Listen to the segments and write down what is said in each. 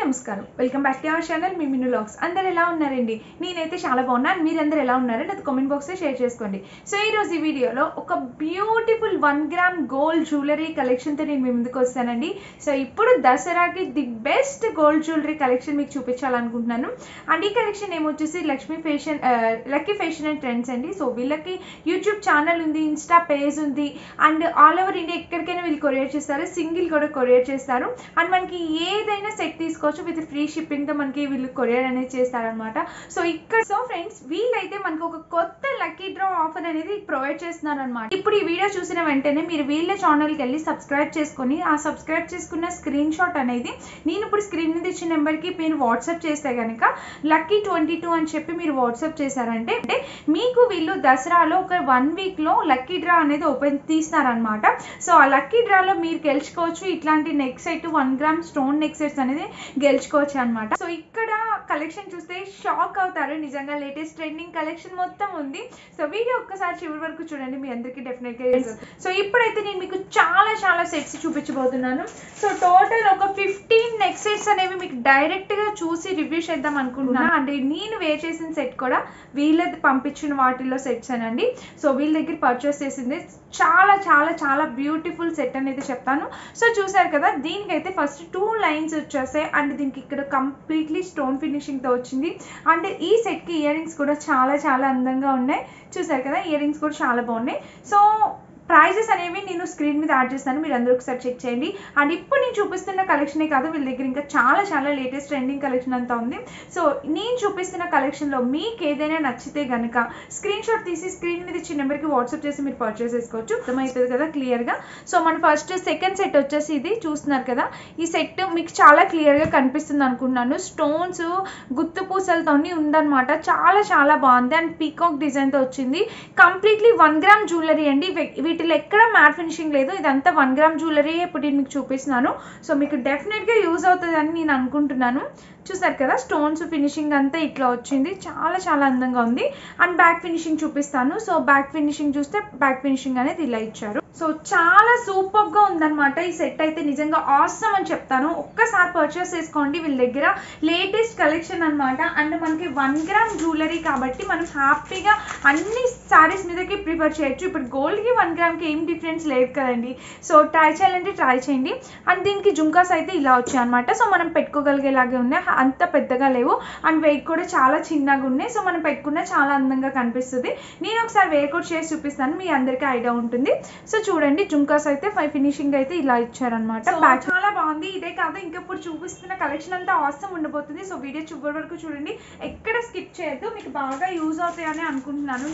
నమస్కారం welcome back to our channel మీ Minnu vlogs అందరు ఎలా ఉన్నారండి నేనైతే చాలా బాగున్నాను మీరందరూ ఎలా ఉన్నారో అది కామెంట్ బాక్స్లో షేర్ చేసుకోండి సో ఈ రోజు ఈ వీడియోలో ఒక beautiful one gram gold jewellery కలెక్షన్తో నేను మీ ముందుకు వస్తానండి సో ఇప్పుడు దసరాకి the best gold jewellery collection మీకు చూపించాలనుకుంటున్నాను అండ్ ఈ కలెక్షన్ ఏమొచ్చేసి Lakshmi fashion lucky fashion and trends అండి సో వీళ్ళకి యూట్యూబ్ ఛానల్ ఉంది ఇన్స్టా పేజ్ ఉంది అండ్ ఆల్ ఓవర్ ఇండియా ఎక్కడికైనా వీళ్ళు కొరియర్ చేస్తారు సింగిల్ కూడా కొరియర్ చేస్తారు అండ్ మనకి ఏదైనా సెట్ తీసుకోవచ్చు విత్ ఫ్రీ షిప్పింగ్తో మనకి వీళ్ళు కొరియర్ అనేది చేస్తారనమాట సో ఇక్కడ సో ఫ్రెండ్స్ వీళ్ళైతే మనకు ఒక కొత్త లక్కీ డ్రా ఆఫర్ అనేది ప్రొవైడ్ చేస్తున్నారు అనమాట ఇప్పుడు ఈ వీడియో చూసిన వెంటనే మీరు వీళ్ళ ఛానల్కి వెళ్ళి సబ్స్క్రైబ్ చేసుకొని ఆ సబ్స్క్రైబ్ చేసుకున్న స్క్రీన్ షాట్ అనేది నేను ఇప్పుడు స్క్రీన్ మీద ఇచ్చిన నెంబర్కి మీరు వాట్సాప్ చేస్తే కనుక లక్కీ ట్వంటీ టూ అని చెప్పి మీరు వాట్సాప్ చేశారంటే అంటే మీకు వీళ్ళు దసరాలో ఒక వన్ వీక్లో లక్కీ డ్రా అనేది ఓపెన్ తీస్తారనమాట సో ఆ లక్కీ డ్రాలో మీరు గెలుచుకోవచ్చు ఇట్లాంటి neck set one gram stone neck sets అనేది గెలుచుకోవచ్చు అనమాట సో ఇక్కడ కలెక్షన్ చూస్తే షాక్ అవుతారు నిజంగా లేటెస్ట్ ట్రెండింగ్ కలెక్షన్ మొత్తం ఉంది సో వీడియో ఒక్కసారి చివరి వరకు చూడండి మీ అందరికీ డెఫినెట్గా సో ఇప్పుడైతే నేను మీకు చాలా చాలా సెట్స్ చూపించబోతున్నాను సో టోటల్ ఒక ఫిఫ్టీన్ నెక్ సెట్స్ అనేవి మీకు డైరెక్ట్ గా చూసి రివ్యూ చేద్దాం అనుకుంటున్నాను అంటే నేను వేర్ చేసిన సెట్ కూడా వీళ్ళది పంపించిన వాటిల్లో సెట్స్ అనండి సో వీళ్ళ దగ్గర పర్చేస్ చేసింది చాలా చాలా చాలా బ్యూటిఫుల్ సెట్ అనేది చెప్తాను సో చూసారు కదా దీనికైతే ఫస్ట్ టూ లైన్స్ వచ్చేసాయి అండ్ దీనికి ఇక్కడ కంప్లీట్లీ స్టోన్ ఫినిషింగ్తో వచ్చింది అండ్ ఈ సెట్కి ఇయర్ రింగ్స్ కూడా చాలా చాలా అందంగా ఉన్నాయి చూసారు కదా ఇయర్ రింగ్స్ కూడా చాలా బాగున్నాయి సో ప్రైజెస్ అనేవి నేను స్క్రీన్ మీద యాడ్ చేస్తాను మీరు అందరూ ఒకసారి చెక్ చేయండి అండ్ ఇప్పుడు నేను చూపిస్తున్న కలెక్షనే కాదు వీళ్ళ దగ్గర ఇంకా చాలా చాలా లేటెస్ట్ ట్రెండింగ్ కలెక్షన్ అంతా ఉంది సో నేను చూపిస్తున్న కలెక్షన్లో మీకు ఏదైనా నచ్చితే కనుక స్క్రీన్ షాట్ తీసి స్క్రీన్ మీద ఇచ్చిన నెంబర్కి వాట్సాప్ చేసి మీరు పర్చేస్ చేసుకోవచ్చు అర్థమవుతుంది కదా క్లియర్గా సో మన ఫస్ట్ సెకండ్ సెట్ వచ్చేసి ఇది చూస్తున్నారు కదా ఈ సెట్ మీకు చాలా క్లియర్గా కనిపిస్తుంది అనుకుంటున్నాను స్టోన్స్ గుత్తు పూసలతో ఉందన్నమాట చాలా చాలా బాగుంది అండ్ పీకాక్ డిజైన్తో వచ్చింది కంప్లీట్లీ వన్ గ్రామ్ జ్యువెలరీ అండి వీటిలో ఎక్కడ మ్యాట్ ఫినిషింగ్ లేదు ఇదంతా వన్ గ్రామ్ జ్యువెలరీ ఇప్పుడు నేను మీకు చూపిస్తున్నాను సో మీకు డెఫినెట్గా యూజ్ అవుతుందని నేను అనుకుంటున్నాను చూసారు కదా స్టోన్స్ ఫినిషింగ్ అంతా ఇట్లా వచ్చింది చాలా చాలా అందంగా ఉంది అండ్ బ్యాక్ ఫినిషింగ్ చూపిస్తాను సో బ్యాక్ ఫినిషింగ్ చూస్తే బ్యాక్ ఫినిషింగ్ అనేది ఇలా ఇచ్చారు సో చాలా సూపర్ గా ఉందన్నమాట ఈ సెట్ అయితే నిజంగా ఆసమ్ అని చెప్తాను ఒక్కసారి పర్చేస్ చేసుకోండి వీళ్ళ దగ్గర లేటెస్ట్ కలెక్షన్ అనమాట అండ్ మనకి వన్ గ్రామ్ జ్యువెలరీ కాబట్టి మనం హ్యాపీగా అన్ని సారీస్ మీదకి ప్రిఫర్ చేయొచ్చు ఇప్పుడు గోల్డ్కి వన్ గ్రామ్కి ఏం డిఫరెన్స్ లేదు కదండి సో ట్రై చేయాలంటే ట్రై చేయండి అండ్ దీనికి జుంకాస్ అయితే ఇలా వచ్చాయి అనమాట సో మనం పెట్టుకోగలిగేలాగే ఉన్నాయి అంత పెద్దగా లేవు అండ్ వెయిట్ కూడా చాలా చిన్నగా ఉన్నాయి సో మనం పెట్టుకున్న చాలా అందంగా కనిపిస్తుంది నేను ఒకసారి వేర్ కోట్ చేసి చూపిస్తాను మీ అందరికీ ఐడియా ఉంటుంది సో చూడండి జుంకాస్ అయితే ఫైవ్ ఫినిషింగ్ అయితే ఇలా ఇచ్చారనమాట బ్యాక్ చాలా బాగుంది ఇదే కాదు ఇంకా ఇప్పుడు చూపిస్తున్న కలెక్షన్ అంతా అవసరం ఉండబోతుంది సో వీడియో చివరి వరకు చూడండి ఎక్కడ స్కిప్ చేయొద్దు మీకు బాగా యూజ్ అవుతాయని అనుకుంటున్నాను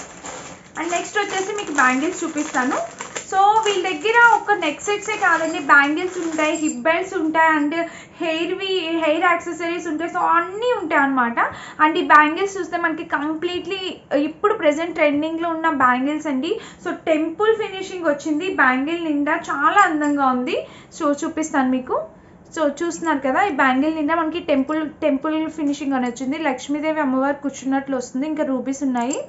అండ్ నెక్స్ట్ వచ్చేసి మీకు బ్యాంగిల్స్ చూపిస్తాను సో వీళ్ళ దగ్గర ఒక నెక్ సెట్సే కాదండి బ్యాంగిల్స్ ఉంటాయి హిప్ బెల్ట్స్ ఉంటాయి అండ్ హెయిర్వి హెయిర్ యాక్సెసరీస్ ఉంటాయి సో అన్నీ ఉంటాయి అనమాట అండ్ ఈ బ్యాంగిల్స్ చూస్తే మనకి కంప్లీట్లీ ఇప్పుడు ప్రజెంట్ ట్రెండింగ్లో ఉన్న బ్యాంగిల్స్ అండి సో టెంపుల్ ఫినిషింగ్ వచ్చింది బ్యాంగిల్ నిండా చాలా అందంగా ఉంది సో చూపిస్తాను మీకు సో చూస్తున్నారు కదా ఈ బ్యాంగిల్ నిండా మనకి టెంపుల్ టెంపుల్ ఫినిషింగ్ అని వచ్చింది లక్ష్మీదేవి అమ్మవారు కూర్చున్నట్లు వస్తుంది ఇంకా రూపీస్ ఉన్నాయి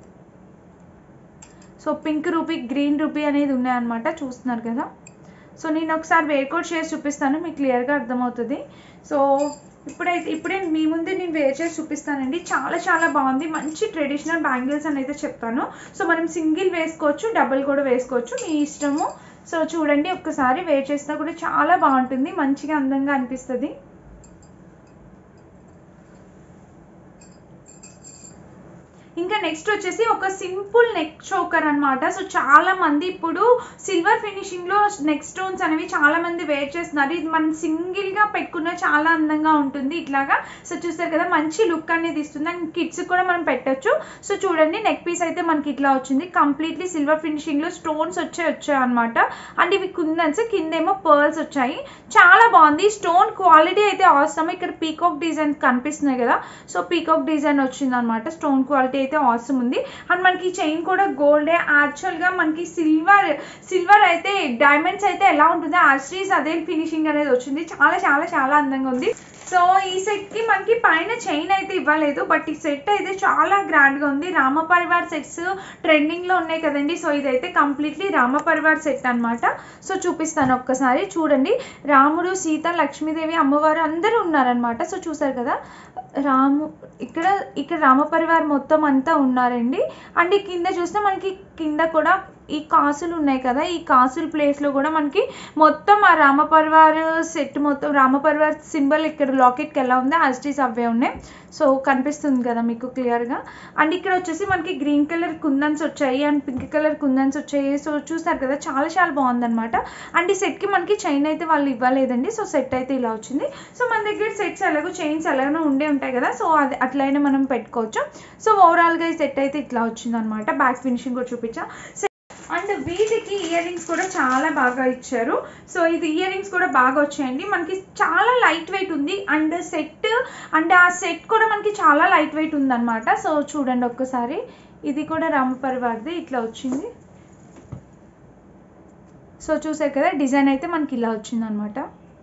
so pink ruby green ruby అనేది ఉన్నాయన్నమాట చూస్తున్నారు కదా సో నేను ఒకసారి వేర్ కోట్ చేసి చూపిస్తాను మీకు క్లియర్గా అర్థమవుతుంది సో ఇప్పుడైతే ఇప్పుడే మీ ముందే నేను వేర్ చేసి చూపిస్తానండి చాలా చాలా బాగుంది మంచి ట్రెడిషనల్ బ్యాంగిల్స్ అని అయితే చెప్తాను సో మనం సింగిల్ వేసుకోవచ్చు డబుల్ కూడా వేసుకోవచ్చు మీ ఇష్టము సో చూడండి ఒక్కసారి వేర్ చేసినా కూడా చాలా బాగుంటుంది మంచిగా అందంగా అనిపిస్తుంది ఇంకా నెక్స్ట్ వచ్చేసి ఒక సింపుల్ నెక్ చోకర్ అనమాట సో చాలా మంది ఇప్పుడు సిల్వర్ ఫినిషింగ్ లో నెక్ స్టోన్స్ అనేవి చాలా మంది వేర్ చేస్తున్నారు ఇది మనం సింగిల్ గా పెట్టుకున్న చాలా అందంగా ఉంటుంది ఇట్లాగా సో చూస్తారు కదా మంచి లుక్ అనేది ఇస్తుంది అండ్ కిడ్స్ కూడా మనం పెట్టొచ్చు సో చూడండి నెక్ పీస్ అయితే మనకి ఇట్లా వచ్చింది కంప్లీట్లీ సిల్వర్ ఫినిషింగ్ లో స్టోన్స్ వచ్చే వచ్చాయి అనమాట అండ్ ఇవి కుందన్స్ కిందేమో పర్ల్స్ వచ్చాయి చాలా బాగుంది స్టోన్ క్వాలిటీ అయితే అవసరం ఇక్కడ పీకాక్ డిజైన్ కనిపిస్తున్నాయి కదా సో పీకాక్ డిజైన్ వచ్చింది అనమాట స్టోన్ క్వాలిటీ అయితే అవసరం ఉంది అండ్ మనకి చైన్ కూడా గోల్డే యాక్చువల్గా మనకి సిల్వర్ సిల్వర్ అయితే డైమండ్స్ అయితే ఎలా ఉంటుందో యాస్ట్రీస్ అదే ఫినిషింగ్ అనేది వచ్చింది చాలా చాలా చాలా అందంగా ఉంది సో ఈ సెట్ కి మనకి పైన చైన్ అయితే ఇవ్వలేదు బట్ ఈ సెట్ అయితే చాలా గ్రాండ్ గా ఉంది రామ పరివార్ సెట్స్ ట్రెండింగ్ లో ఉన్నాయి కదండి సో ఇదైతే కంప్లీట్లీ రామ పరివార్ సెట్ అన్నమాట సో చూపిస్తాను ఒక్కసారి చూడండి రాముడు సీత లక్ష్మీదేవి అమ్మవారు అందరూ ఉన్నారనమాట సో చూసారు కదా రాము ఇక్కడ ఇక్కడ రామ పరివార్ మొత్తం అంతా ఉన్నారండి అండ్ ఈ కింద చూస్తే మనకి కింద కూడా ఈ కాసులు ఉన్నాయి కదా ఈ కాసుల ప్లేస్లో కూడా మనకి మొత్తం ఆ రామ పరివార్ సెట్ మొత్తం రామ పరివార్ సింబల్ ఇక్కడ లాకెట్కి ఎలా ఉందో యాజ్టీస్ అవే ఉన్నాయి సో కనిపిస్తుంది కదా మీకు క్లియర్గా అండ్ ఇక్కడ వచ్చేసి మనకి గ్రీన్ కలర్ కుందన్స్ వచ్చాయి అండ్ పింక్ కలర్ కుందన్స్ వచ్చాయి సో చూసారు కదా చాలా చాలా బాగుందన్నమాట అండ్ ఈ సెట్కి మనకి చైన్ అయితే వాళ్ళు ఇవ్వలేదండి సో సెట్ అయితే ఇలా వచ్చింది సో మన దగ్గర సెట్స్ ఎలాగో చైన్స్ ఎలాగో ఉండే ఉంటాయి కదా సో అది అట్లయినా మనం పెట్టుకోవచ్చు సో ఓవరాల్గా ఈ సెట్ అయితే ఇట్లా వచ్చింది అనమాట బ్యాక్ ఫినిషింగ్ కూడా చూపించా అండ్ వీటికి ఇయర్ రింగ్స్ కూడా చాలా బాగా ఇచ్చారు సో ఇది ఇయర్ రింగ్స్ కూడా బాగా వచ్చాయండి మనకి చాలా లైట్ వెయిట్ ఉంది అండ్ సెట్ అండ్ ఆ సెట్ కూడా మనకి చాలా లైట్ వెయిట్ ఉందన్నమాట సో చూడండి ఒక్కసారి ఇది కూడా రామపరివార్ది ఇట్లా వచ్చింది సో చూసారు కదా డిజైన్ అయితే మనకి ఇలా వచ్చిందనమాట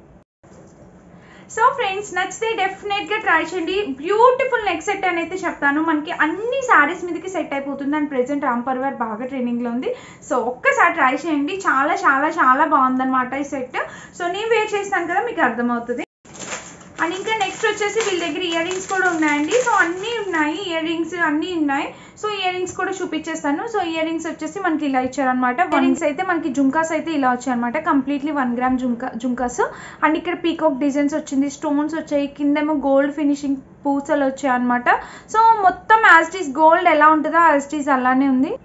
సో ఫ్రెండ్స్ నచ్చితే డెఫినెట్గా ట్రై చేయండి బ్యూటిఫుల్ నెక్ సెట్ అని అయితే చెప్తాను మనకి అన్ని శారీస్ మీదకి సెట్ అయిపోతుంది అండ్ ప్రెసెంట్ రామ్ పర్వర్ బాగా ట్రెండింగ్లో ఉంది సో ఒక్కసారి ట్రై చేయండి చాలా చాలా చాలా బాగుందన్నమాట ఈ సెట్ సో నేను వేర్ చేస్తాను కదా మీకు అర్థమవుతుంది అండ్ ఇంకా నెక్స్ట్ వచ్చేసి వీళ్ళ దగ్గర ఇయర్ రింగ్స్ కూడా ఉన్నాయండి సో అన్నీ ఉన్నాయి ఇయర్ రింగ్స్ అన్నీ ఉన్నాయి సో ఇయర్ రింగ్స్ కూడా చూపించేస్తాను సో ఇయర్ రింగ్స్ వచ్చేసి మనకి ఇలా ఇచ్చారనమాట ఇయర్ రింగ్స్ అయితే మనకి జుంకాస్ అయితే ఇలా వచ్చాయన్నమాట completely one gram jhumka jhumkas and ఇక్కడ పీకాక్ డిజైన్స్ వచ్చింది స్టోన్స్ వచ్చాయి కిందేమో గోల్డ్ ఫినిషింగ్ పూసలు వచ్చాయి అనమాట సో మొత్తం యాజ్టీస్ గోల్డ్ ఎలా ఉంటుందో యాజ్టీస్ అలానే ఉంది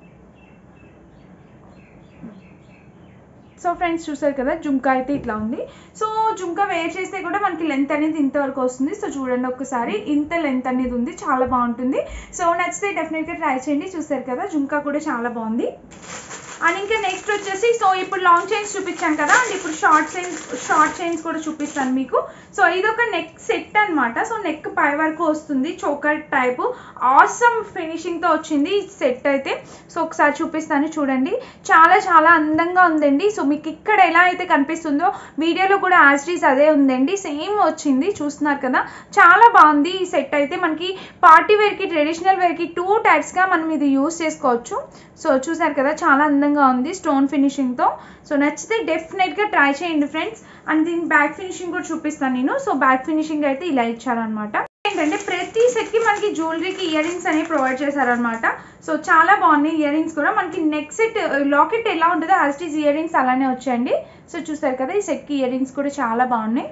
సో ఫ్రెండ్స్ చూసారు కదా జుంకా అయితే ఇట్లా ఉంది సో జుంకా వేర్ చేస్తే కూడా మనకి లెంత్ అనేది ఇంతవరకు వస్తుంది సో చూడండి ఒక్కసారి ఇంత లెంత్ అనేది ఉంది చాలా బాగుంటుంది సో నచ్చితే డెఫినెట్గా ట్రై చేయండి చూసారు కదా జుంకా కూడా చాలా బాగుంది అండ్ ఇంకా నెక్స్ట్ వచ్చేసి సో ఇప్పుడు లాంగ్ చైన్స్ చూపించాను కదా అండ్ ఇప్పుడు షార్ట్ చైన్స్ షార్ట్ చైన్స్ కూడా చూపిస్తాను మీకు సో ఇది ఒక నెక్ సెట్ అనమాట సో నెక్ పై వరకు వస్తుంది చోకర్ టైప్ ఆసమ్ ఫినిషింగ్తో వచ్చింది ఈ సెట్ అయితే సో ఒకసారి చూపిస్తాను చూడండి చాలా చాలా అందంగా ఉందండి సో మీకు ఇక్కడ ఎలా అయితే కనిపిస్తుందో వీడియోలో కూడా యాజ్టీస్ అదే ఉందండి సేమ్ వచ్చింది చూస్తున్నారు కదా చాలా బాగుంది ఈ సెట్ అయితే మనకి పార్టీ వేర్కి ట్రెడిషనల్ వేర్కి టూ టైప్స్గా మనం ఇది యూస్ చేసుకోవచ్చు సో చూసారు కదా చాలా అందంగా ఉంది స్టోన్ ఫినిషింగ్తో సో నచ్చితే డెఫినెట్గా ట్రై చేయండి ఫ్రెండ్స్ అండ్ దీని బ్యాక్ ఫినిషింగ్ కూడా చూపిస్తాను నేను సో బ్యాక్ ఫినిషింగ్ అయితే ఇలా ఇచ్చారనమాట ఏంటంటే ప్రతి సెట్కి మనకి జ్యువెలరీకి ఇయర్ రింగ్స్ అనేవి ప్రొవైడ్ చేశారనమాట సో చాలా బాగున్నాయి ఇయర్ రింగ్స్ కూడా మనకి నెక్ సెట్ లాకెట్ ఎలా ఉంటుందో యాస్టీస్ ఇయర్ రింగ్స్ అలానే వచ్చాయండి సో చూసారు కదా ఈ సెట్కి ఇయర్ రింగ్స్ కూడా చాలా బాగున్నాయి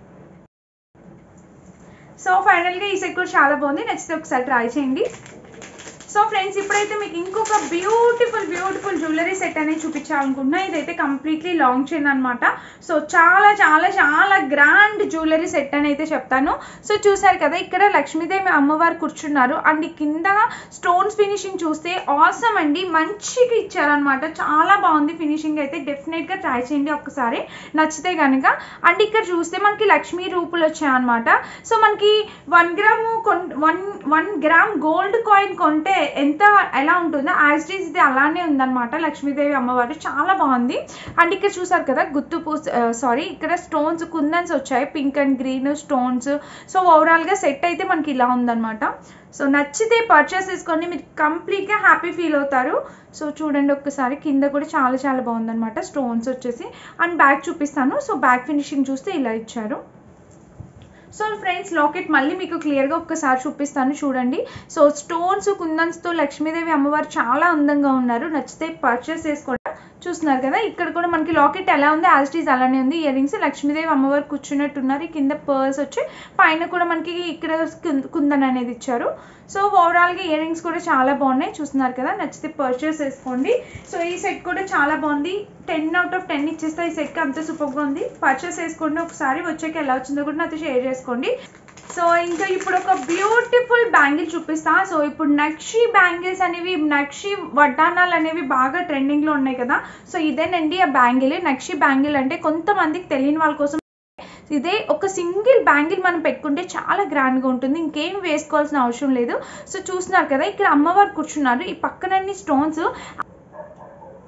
సో ఫైనల్గా ఈ సెట్ కూడా చాలా బాగుంది నచ్చితే ఒకసారి ట్రై చేయండి సో ఫ్రెండ్స్ ఇప్పుడైతే మీకు ఇంకొక బ్యూటిఫుల్ బ్యూటిఫుల్ జ్యువెలరీ సెట్ అనేది చూపించాలనుకుంటున్నా ఇదైతే కంప్లీట్లీ లాంగ్ చైన్ అనమాట సో చాలా చాలా చాలా గ్రాండ్ జ్యువెలరీ సెట్ అని అయితే చెప్తాను సో చూసారు కదా ఇక్కడ లక్ష్మీదేవి అమ్మవారు కూర్చున్నారు అండ్ కింద స్టోన్స్ ఫినిషింగ్ చూస్తే ఆసమ్ అండి మంచిగా ఇచ్చారనమాట చాలా బాగుంది ఫినిషింగ్ అయితే డెఫినెట్గా ట్రై చేయండి ఒక్కసారి నచ్చితే కనుక అండ్ ఇక్కడ చూస్తే మనకి లక్ష్మీ రూపులు వచ్చాయన్నమాట సో మనకి వన్ గ్రామ్ కొన్ one one gram gold coin కొంటే ఎంత ఎలా ఉంటుందో యాజ్ డీస్ ఇది అలానే ఉందన్నమాట లక్ష్మీదేవి అమ్మవారు చాలా బాగుంది అండ్ ఇక్కడ చూసారు కదా గుత్తు పూస సారీ ఇక్కడ స్టోన్స్ కుందన్స్ వచ్చాయి pink and green stones so ఓవరాల్గా సెట్ అయితే మనకి ఇలా ఉందన్నమాట సో నచ్చితే పర్చేస్ చేసుకొని మీరు కంప్లీట్గా హ్యాపీ ఫీల్ అవుతారు సో చూడండి ఒక్కసారి కింద కూడా చాలా చాలా బాగుందన్నమాట స్టోన్స్ వచ్చేసి అండ్ బ్యాక్ చూపిస్తాను సో బ్యాక్ ఫినిషింగ్ చూస్తే ఇలా ఇచ్చారు సో ఫ్రెండ్స్ లాకెట్ మళ్ళీ మీకు క్లియర్గా ఒక్కసారి చూపిస్తాను చూడండి సో స్టోన్స్ కుందన్స్తో లక్ష్మీదేవి అమ్మవారు చాలా అందంగా ఉన్నారు నచ్చితే పర్చేస్ చేసుకోండి చూస్తున్నారు కదా ఇక్కడ కూడా మనకి లాకెట్ ఎలా ఉంది యాజ్టీస్ అలానే ఉంది ఇయర్ రింగ్స్ లక్ష్మీదేవి అమ్మవారు కూర్చున్నట్టు ఉన్నారు కింద పర్స్ వచ్చి పైన కూడా మనకి ఇక్కడ కుందన్ అనేది ఇచ్చారు సో ఓవరాల్గా ఇయర్ రింగ్స్ కూడా చాలా బాగున్నాయి చూస్తున్నారు కదా నచ్చితే పర్చేస్ చేసుకోండి సో ఈ సెట్ కూడా చాలా బాగుంది టెన్ అవుట్ ఆఫ్ టెన్ ఇచ్చేస్తే ఈ సెట్కి అంత సూపర్గా ఉంది పర్చేస్ చేసుకోండి ఒకసారి వచ్చాక ఎలా వచ్చిందో కూడా నాతో షేర్ చేసుకోండి సో ఇంకా ఇప్పుడు ఒక బ్యూటిఫుల్ బ్యాంగిల్ చూపిస్తా సో ఇప్పుడు నక్షి బ్యాంగిల్స్ అనేవి నక్షి వడ్డానాలు అనేవి బాగా ట్రెండింగ్లో ఉన్నాయి కదా సో ఇదేనండి ఆ బ్యాంగిల్ నక్షి బ్యాంగిల్ అంటే కొంతమందికి తెలియని వాళ్ళ కోసం ఇదే ఒక సింగిల్ బ్యాంగిల్ మనం పెట్టుకుంటే చాలా గ్రాండ్గా ఉంటుంది ఇంకేం వేసుకోవాల్సిన అవసరం లేదు సో చూస్తున్నారు కదా ఇక్కడ అమ్మవారు కూర్చున్నారు ఈ పక్కనన్ని స్టోన్స్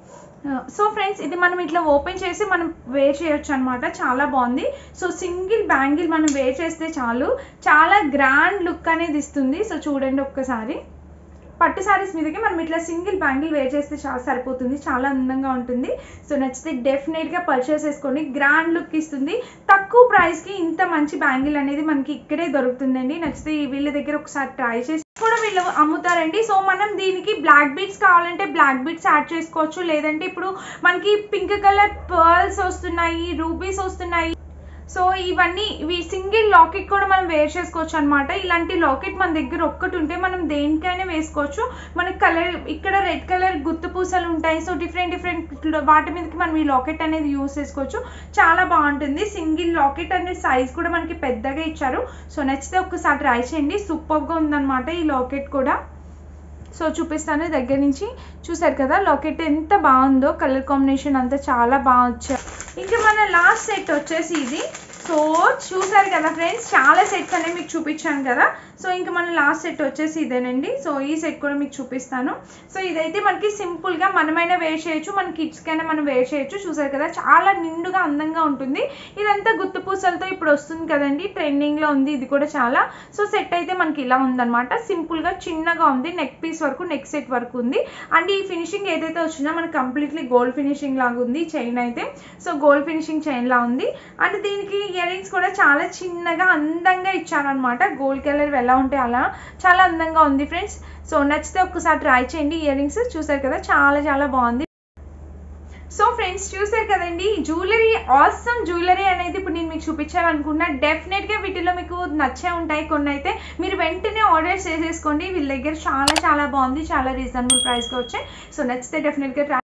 సో ఫ్రెండ్స్ ఇది మనం ఇట్లా ఓపెన్ చేసి మనం వేర్ చేయొచ్చు అనమాట చాలా బాగుంది సో సింగిల్ బ్యాంగిల్ మనం వేర్ చేస్తే చాలు చాలా గ్రాండ్ లుక్ అనేది ఇస్తుంది సో చూడండి ఒక్కసారి పట్టు శారీస్ మీదకి మనం ఇట్లా సింగిల్ బ్యాంగిల్ వేర్ చేస్తే చాలా సరిపోతుంది చాలా అందంగా ఉంటుంది సో నచ్చితే డెఫినెట్గా పర్చేస్ చేసుకోండి గ్రాండ్ లుక్ ఇస్తుంది తక్కువ ప్రైస్కి ఇంత మంచి బ్యాంగిల్ అనేది మనకి ఇక్కడే దొరుకుతుందండి నచ్చితే ఈ వీళ్ళ దగ్గర ఒకసారి ట్రై చేసి కూడా వీళ్ళు అమ్ముతారండి సో మనం దీనికి బ్లాక్ బీడ్స్ కావాలంటే బ్లాక్ బీడ్స్ యాడ్ చేసుకోవచ్చు లేదంటే ఇప్పుడు మనకి పింక్ కలర్ పర్ల్స్ వస్తున్నాయి రూబీస్ వస్తున్నాయి సో ఇవన్నీ ఇవి సింగిల్ లాకెట్ కూడా మనం వేర్ చేసుకోవచ్చు అనమాట ఇలాంటి లాకెట్ మన దగ్గర ఒక్కటి ఉంటే మనం దేనికైనా వేసుకోవచ్చు మనకి కలర్ ఇక్కడ రెడ్ కలర్ గుత్తు పూసలు ఉంటాయి సో డిఫరెంట్ డిఫరెంట్ వాటి మీదకి మనం ఈ లాకెట్ అనేది యూస్ చేసుకోవచ్చు చాలా బాగుంటుంది సింగిల్ లాకెట్ అనే సైజ్ కూడా మనకి పెద్దగా ఇచ్చారు సో నచ్చితే ఒక్కసారి ట్రై చేయండి సూపర్గా ఉందన్నమాట ఈ లాకెట్ కూడా సో చూపిస్తాను దగ్గర నుంచి చూసారు కదా లాకెట్ ఎంత బాగుందో కలర్ కాంబినేషన్ అంతా చాలా బాగా వచ్చారు ఇంకా మన లాస్ట్ సెట్ వచ్చేసి ఇది సో చూసారు కదా ఫ్రెండ్స్ చాలా సెట్స్ అనేవి మీకు చూపించాను కదా సో ఇంకా మన లాస్ట్ సెట్ వచ్చేసి ఇదేనండి సో ఈ సెట్ కూడా మీకు చూపిస్తాను సో ఇదైతే మనకి సింపుల్గా మనమైనా వేర్ చేయొచ్చు మన కిడ్స్కైనా మనం వేర్ చేయొచ్చు చూసారు కదా చాలా నిండుగా అందంగా ఉంటుంది ఇదంతా గుత్తు పూసలతో ఇప్పుడు వస్తుంది కదండి ట్రెండింగ్లో ఉంది ఇది కూడా చాలా సో సెట్ అయితే మనకి ఇలా ఉందన్నమాట సింపుల్గా చిన్నగా ఉంది నెక్ పీస్ వరకు నెక్ సెట్ వరకు ఉంది అండ్ ఈ ఫినిషింగ్ ఏదైతే వచ్చిందో మనకి కంప్లీట్లీ గోల్డ్ ఫినిషింగ్ లాగా ఉంది చైన్ అయితే సో గోల్డ్ ఫినిషింగ్ చైన్ లా ఉంది అండ్ దీనికి ఇయర్ రింగ్స్ కూడా చాలా చిన్నగా అందంగా ఇచ్చారనమాట గోల్డ్ కలర్ ఎలా ఉంటే అలా చాలా అందంగా ఉంది ఫ్రెండ్స్ సో నచ్చితే ఒక్కసారి ట్రై చేయండి ఇయర్ రింగ్స్ చూసారు కదా చాలా చాలా బాగుంది సో ఫ్రెండ్స్ చూసారు కదండి జ్యువెలరీ ఆసమ్ జ్యువెలరీ అనేది ఇప్పుడు నేను మీకు చూపించాను అనుకున్నా డెఫినెట్గా వీటిలో మీకు నచ్చే ఉంటాయి కొన్ని అయితే మీరు వెంటనే ఆర్డర్ చేసేసుకోండి వీళ్ళ దగ్గర చాలా చాలా బాగుంది చాలా రీజనబుల్ ప్రైస్గా వచ్చాయి సో నచ్చితే డెఫినెట్గా